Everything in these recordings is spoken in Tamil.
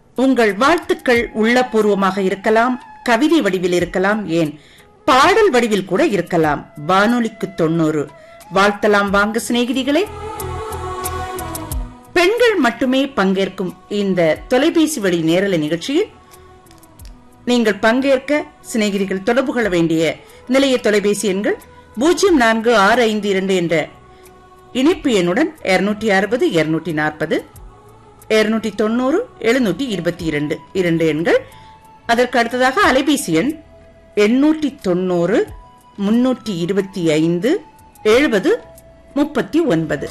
உங்கள் வாழ்த்துக்கள் உள்ளபூர்வமாக இருக்கலாம் கவிதை வடிவில் இருக்கலாம் ஏன் பாடல் வடிவில் கூட இருக்கலாம் வானொலிக்கு தொண்ணூறு வாழ்த்தலாம் வாங்க சிநேகிதிகளே பெண்கள் மட்டுமே பங்கேற்கும் இந்த தொலைபேசி வழி நேரல நிகழ்ச்சியில் நீங்கள் பங்கேற்க சிநேகிதிகள் தொடர்பு கொள்ள வேண்டிய நிலைய தொலைபேசி எண்கள் பூஜ்ஜியம் நான்கு ஆறு ஐந்து இரண்டு என்ற இணைப்பு எண்ணுடன் இருநூற்றி அறுபது இருநூற்றி நாற்பது இருநூற்றி தொண்ணூறு எழுநூற்றி இருபத்தி இரண்டு இரண்டு எண்கள் அதற்கு அடுத்ததாக அலைபேசி எண் எண்ணூற்றி தொண்ணூறு முன்னூற்றி இருபத்தி ஐந்து எழுபது முப்பத்தி ஒன்பது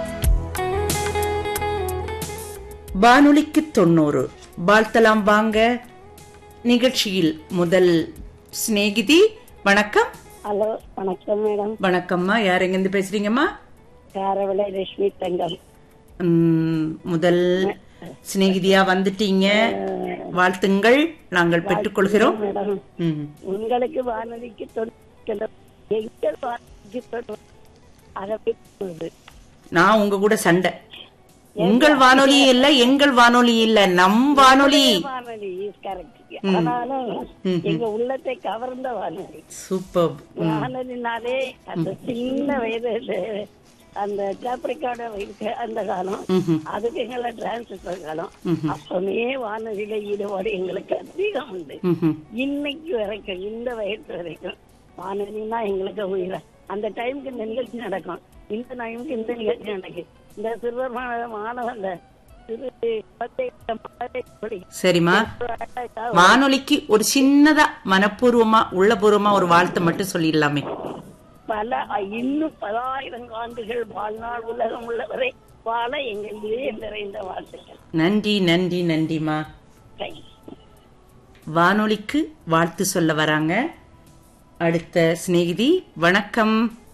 வானொலிக்கு தொண்ணூறு வாழ்த்தலாம் வாங்க நிகழ்ச்சியில் முதல் சிநேகிதி வணக்கம் ஹலோ வணக்கம் மேடம் வணக்கம்மா யார் எங்கிருந்து பேசுறீங்கம்மா காரவிளை லட்சுமி தங்கம் ம், முதல் சிநேகிதியா வந்துட்டீங்க வாழ்த்துங்கள் நாங்கள் பெற்றுக்கொள்கிறோம் மேடம் ம். உங்களுக்கு வானொலிக்கு தொண்ணூறு எங்கள் வானொலிக்கு தொண்ணூறு அதை பேசுவது நான் உங்க கூட சண்டை உங்கள் வானொலி இல்ல எங்கள் வானொலி இல்ல நம் வானொலி வானொலி கரெக்ட் ஆனாலும் எங்க உள்ளத்தை கவர்ந்த வானொலி சூப்பர் வானொலினாலே அந்த சின்ன வயது அந்த கேப்ரிக்காட இருக்க அந்த காலம் அதுக்கு எங்களை டிரான்ஸ்பர் காலம் அப்பவே வானொலியில ஈடுபாடு எங்களுக்கு அதிகம் உண்டு இன்னைக்கு வரைக்கும் இந்த வயசு வரைக்கும் வானொலினா எங்களுக்கு உயிர அந்த டைமுக்கு இந்த நிகழ்ச்சி நடக்கும் இந்த டைமுக்கு இந்த நிகழ்ச்சி நடக்கும் இந்த சிறுவர் மா- மாணவ அந்த சிறு குழந்தை மழலை படி சரிம்மா வானொலிக்கு ஒரு சின்னதா மனப்பூர்வமா உள்ளபூர்வமா ஒரு வாழ்த்து மட்டும் சொல்லிடலாமே பல இன்னும் பலாயிரம் ஆண்டுகள் வாழ்நாள் உலகம் உள்ளவரை வாழ எங்கள் இதயம் நிறைந்த வாழ்த்துக்கள் நன்றி நன்றி நன்றிமா Thank you. வானொலிக்கு வாழ்த்து சொல்ல வராங்க அடுத்த சிநேகிதி வணக்கம்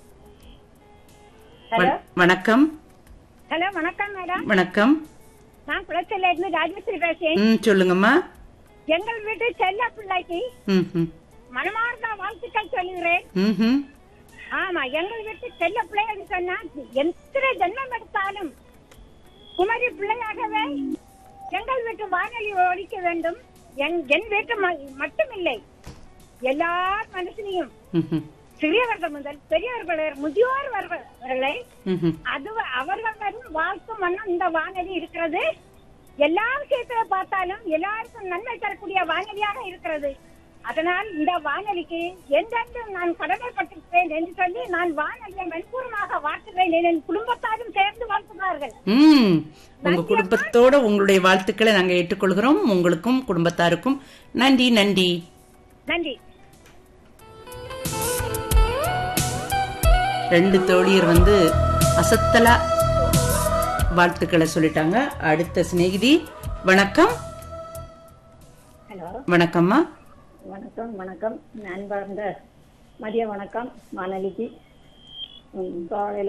வண- வணக்கம் ஹலோ வணக்கம் மேடம் வணக்கம் நான் குளச்சல்ல இருந்து ராஜேஸ்வரி பேசுறேன் ம் சொல்லுங்கம்மா எங்கள் வீட்டு செல்ல பிள்ளைக்கு ம் ம் மனமார்ந்த வாழ்த்துக்கள் சொல்லுகிறேன் ம் ம் ஆமா எங்கள் வீட்டு செல்ல பிள்ளைன்னு சொன்னா எத்தனை ஜென்மம் எடுத்தாலும் குமரி பிள்ளையாகவே எங்கள் வீட்டு வானொலி ஒழிக்க வேண்டும் என் என் வீட்டு ம- மட்டுமில்லை எல்லார் மனசிலையும் ம் ம் சிறியவர்கள் முதல் பெரியவர்கள் வரை, முதியோர் வரை- வரை ம் ம் அது அவர்கள் வரும் வாழ்க்கும் வண்ணம் இந்த வானொலி இருக்கிறது எல்லா விஷயத்துல பார்த்தாலும் எல்லாருக்கும் நன்மை தரக்கூடிய வானொலியாக இருக்கிறது அதனால் இந்த வானொலிக்கு எந்தெந்த நான் கடமைப்பட்டிருக்கிறேன் என்று சொல்லி நான் வானொலியை மணிப்பூர்வமாக வாழ்த்துகிறேன் என் குடும்பத்தாரும் சேர்ந்து வாழ்த்துகிறார்கள் ம் உங்க குடும்பத்தோட உங்களுடைய வாழ்த்துக்களை நாங்க ஏற்றுக்கொள்கிறோம் உங்களுக்கும் குடும்பத்தாருக்கும் நன்றி நன்றி நன்றி ரெண்டு தோழியர் வந்து அசத்தலா வாழ்த்துக்களை சொல்லிட்டாங்க அடுத்த சிநேகிதி வணக்கம் ஹலோ வணக்கம்மா வணக்கம் வணக்கம் நான் வாழ்ந்த மதிய வணக்கம் வானொலிக்கு ம், காலையில